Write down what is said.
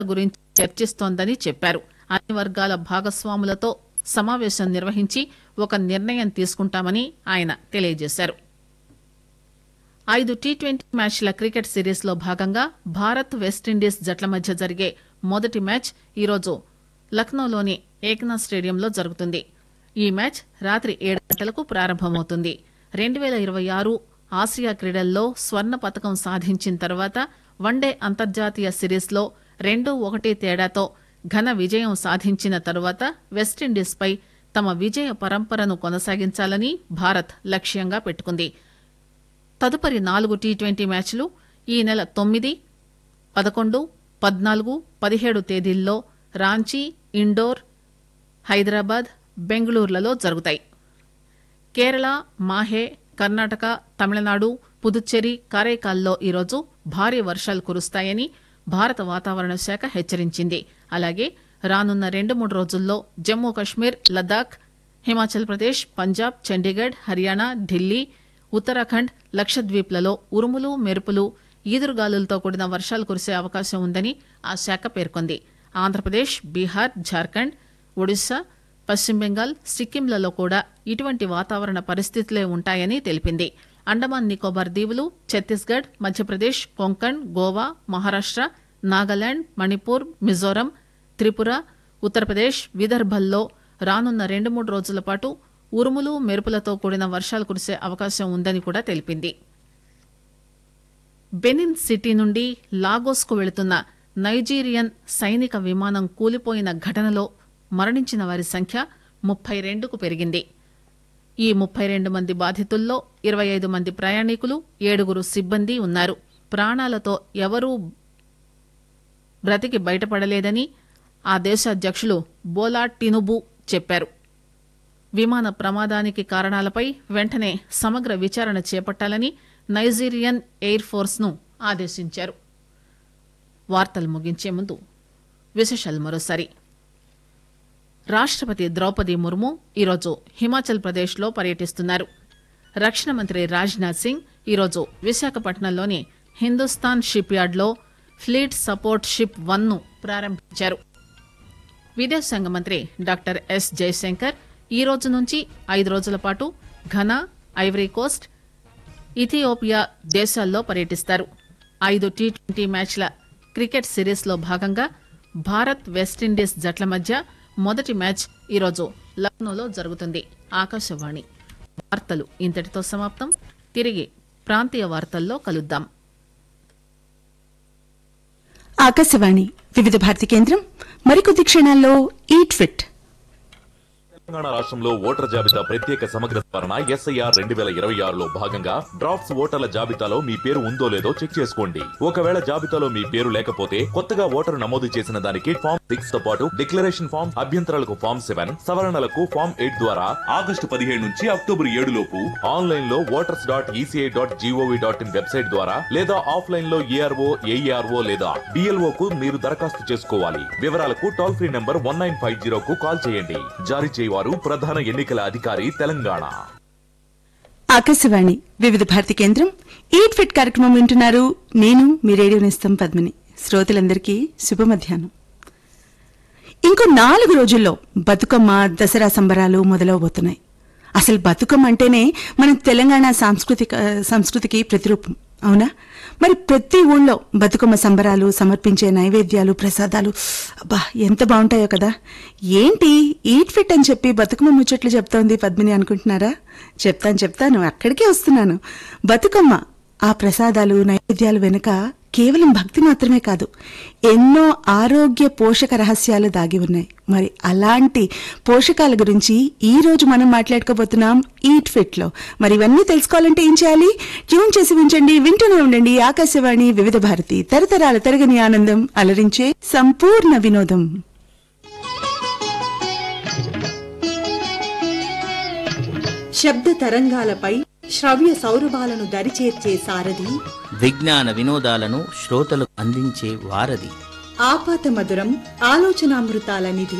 గురించి చర్చిస్తోందని చెప్పారు అన్ని వర్గాల భాగస్వాములతో సమావేశం నిర్వహించి ఒక నిర్ణయం తీసుకుంటామని ఆయన తెలియజేశారు ఐదు టీ ట్వంటీ మ్యాచ్ల క్రికెట్ సిరీస్ లో భాగంగా భారత్ వెస్టిండీస్ జట్ల మధ్య జరిగే మొదటి మ్యాచ్ ఈరోజు లక్నోలోని ఏక్నాథ్ స్టేడియంలో జరుగుతుంది ఈ మ్యాచ్ రాత్రి ఏడు గంటలకు ప్రారంభమవుతుంది రెండు పేల ఇరవై ఆరు ఆసియా క్రీడల్లో స్వర్ణ పతకం సాధించిన తర్వాత వన్డే అంతర్జాతీయ సిరీస్లో రెండు ఒకటి తేడాతో ఘన విజయం సాధించిన తరువాత వెస్టిండీస్పై తమ విజయ పరంపరను కొనసాగించాలని భారత్ లక్ష్యంగా పెట్టుకుంది తదుపరి నాలుగు టీ ట్వంటీ మ్యాచ్లు ఈ నెల తొమ్మిది పదకొండు పద్నాలుగు పదిహేడు తేదీల్లో రాంచీ ఇండోర్ హైదరాబాద్ బెంగళూరులలో జరుగుతాయి కేరళ మాహే కర్ణాటక తమిళనాడు పుదుచ్చేరి కారైకాల్లో ఈరోజు భారీ వర్షాలు కురుస్తాయని భారత వాతావరణ శాఖ హెచ్చరించింది అలాగే రానున్న రెండు మూడు రోజుల్లో జమ్మూ కశ్మీర్ లద్దాఖ్ హిమాచల్ ప్రదేశ్ పంజాబ్ చండీగఢ్ హర్యానా ఢిల్లీ ఉత్తరాఖండ్ లక్షద్వీప్లలో ఉరుములు మెరుపులు ఈదురుగాలులతో కూడిన వర్షాలు కురిసే అవకాశం ఉందని ఆ శాఖ పేర్కొంది ఆంధ్రప్రదేశ్ బీహార్ జార్ఖండ్ ఒడిశా పశ్చిమ బెంగాల్ సిక్కింలలో కూడా ఇటువంటి వాతావరణ పరిస్థితులే ఉంటాయని తెలిపింది అండమాన్ నికోబార్ దీవులు ఛత్తీస్గఢ్ మధ్యప్రదేశ్ కొంకణ్ గోవా మహారాష్ట నాగాలాండ్ మణిపూర్ మిజోరం త్రిపుర ఉత్తరప్రదేశ్ విదర్భల్లో రానున్న రెండు మూడు రోజుల పాటు ఉరుములు మెరుపులతో కూడిన వర్షాలు కురిసే అవకాశం ఉందని కూడా తెలిపింది బెనిన్ సిటీ నుండి లాగోస్కు వెళుతున్న నైజీరియన్ సైనిక విమానం కూలిపోయిన ఘటనలో మరణించిన వారి సంఖ్య ముప్పై రెండుకు పెరిగింది ఈ ముప్పై రెండు మంది బాధితుల్లో ఇరవై ఐదు మంది ప్రయాణికులు ఏడుగురు సిబ్బంది ఉన్నారు ప్రాణాలతో ఎవరూ బ్రతికి బయటపడలేదని ఆ దేశ అధ్యక్షులు బోలా టినుబు చెప్పారు విమాన ప్రమాదానికి కారణాలపై వెంటనే సమగ్ర విచారణ చేపట్టాలని నైజీరియన్ ఎయిర్ ఫోర్స్ ను ఆదేశించారు వార్తలు ముగించే ముందు విశేషాలు మరోసారి రాష్టపతి ద్రౌపది ముర్ము ఈరోజు హిమాచల్ ప్రదేశ్లో పర్యటిస్తున్నారు రక్షణ మంత్రి రాజ్నాథ్ సింగ్ ఈరోజు విశాఖపట్నంలోని హిందుస్థాన్ షిప్ యార్డ్లో ఫ్లీట్ సపోర్ట్ షిప్ వన్ ను ప్రారంభించారు విదేశాంగ మంత్రి డాక్టర్ ఎస్ జయశంకర్ ఈ రోజు నుంచి ఐదు రోజుల పాటు ఘనా ఐవరీ కోస్ట్ ఇథియోపియా దేశాల్లో పర్యటిస్తారు ఐదు టీ ట్వంటీ మ్యాచ్ల క్రికెట్ సిరీస్లో భాగంగా భారత్ వెస్టిండీస్ జట్ల మధ్య మొదటి మ్యాచ్ ఈరోజు లక్నోలో జరుగుతుంది ఆకాశవాణి వార్తలు ఇంతటితో సమాప్తం తిరిగి ప్రాంతీయ వార్తల్లో కలుద్దాం ఆకాశవాణి వివిధ భారతి కేంద్రం మరికొద్ది క్షణాల్లో ఈట్ ఫిట్ తెలంగాణ రాష్ట్రంలో ఓటర్ జాబితా ప్రత్యేక సమగ్ర సవరణ ఎస్ఐఆర్ రెండు వేల ఇరవై ఆరులో భాగంగా డ్రాఫ్ట్స్ ఓటర్ల జాబితాలో మీ పేరు ఉందో లేదో చెక్ చేసుకోండి ఒకవేళ జాబితాలో మీ పేరు లేకపోతే కొత్తగా ఓటరు నమోదు చేసిన దానికి ఫామ్ సిక్స్ తో పాటు డిక్లరేషన్ ఫామ్ అభ్యంతరాలకు ఫామ్ సెవెన్ సవరణలకు ఫామ్ ఎయిట్ ద్వారా ఆగస్టు పదిహేడు నుంచి అక్టోబర్ ఏడు లోపు ఆన్లైన్ లో voters dot ECI dot GOV dot in website ద్వారా లేదా ఆఫ్లైన్ లో ఏఆర్ఓ ఏఈఆర్ఓ లేదా డిఎల్ఓ కు మీరు దరఖాస్తు చేసుకోవాలి వివరాలకు toll free number one nine five zero కు కాల్ చేయండి జారీ చేయవారు ప్రధాన ఎన్నికల అధికారి తెలంగాణ ఆకాశవాణి వివిధ భారతి కేంద్రం ఈట్ ఫిట్ కార్యక్రమం వింటున్నారు నేను మీ రేడియో నిస్తం పద్మిని శ్రోతలందరికీ శుభ మధ్యాహ్నం ఇంకో నాలుగు రోజుల్లో బతుకమ్మ దసరా సంబరాలు మొదలవబోతున్నాయి అసలు బతుకమ్మ అంటేనే మన తెలంగాణ సాంస్కృతిక సంస్కృతికి ప్రతిరూపం అవునా మరి ప్రతి ఊళ్ళో బతుకమ్మ సంబరాలు సమర్పించే నైవేద్యాలు ప్రసాదాలు అబ్బా ఎంత బాగుంటాయో కదా ఏంటి ఈట్ ఫిట్ అని చెప్పి బతుకమ్మ ముచ్చట్లు చెప్తోంది పద్మిని అనుకుంటున్నారా చెప్తాను చెప్తాను అక్కడికే వస్తున్నాను బతుకమ్మ ఆ ప్రసాదాలు నైవేద్యాలు వెనుక కేవలం భక్తి మాత్రమే కాదు ఎన్నో ఆరోగ్య పోషక రహస్యాలు దాగి ఉన్నాయి మరి అలాంటి పోషకాల గురించి ఈ రోజు మనం మాట్లాడుకోబోతున్నాం ఈట్ ఫిట్ లో మరి ఇవన్నీ తెలుసుకోవాలంటే ఏం చేయాలి ట్యూన్ చేసి ఉంచండి వింటూనే ఉండండి ఆకాశవాణి వివిధ భారతి తరతరాల తరగని ఆనందం అలరించే సంపూర్ణ వినోదం శబ్ద తరంగాలపై శ్రవ్య సౌరభాలను దరిచేర్చే సారథి విజ్ఞాన వినోదాలను శ్రోతలకు అందించే వారధి ఆపాత మధురం ఆలోచనామృతాల నిధి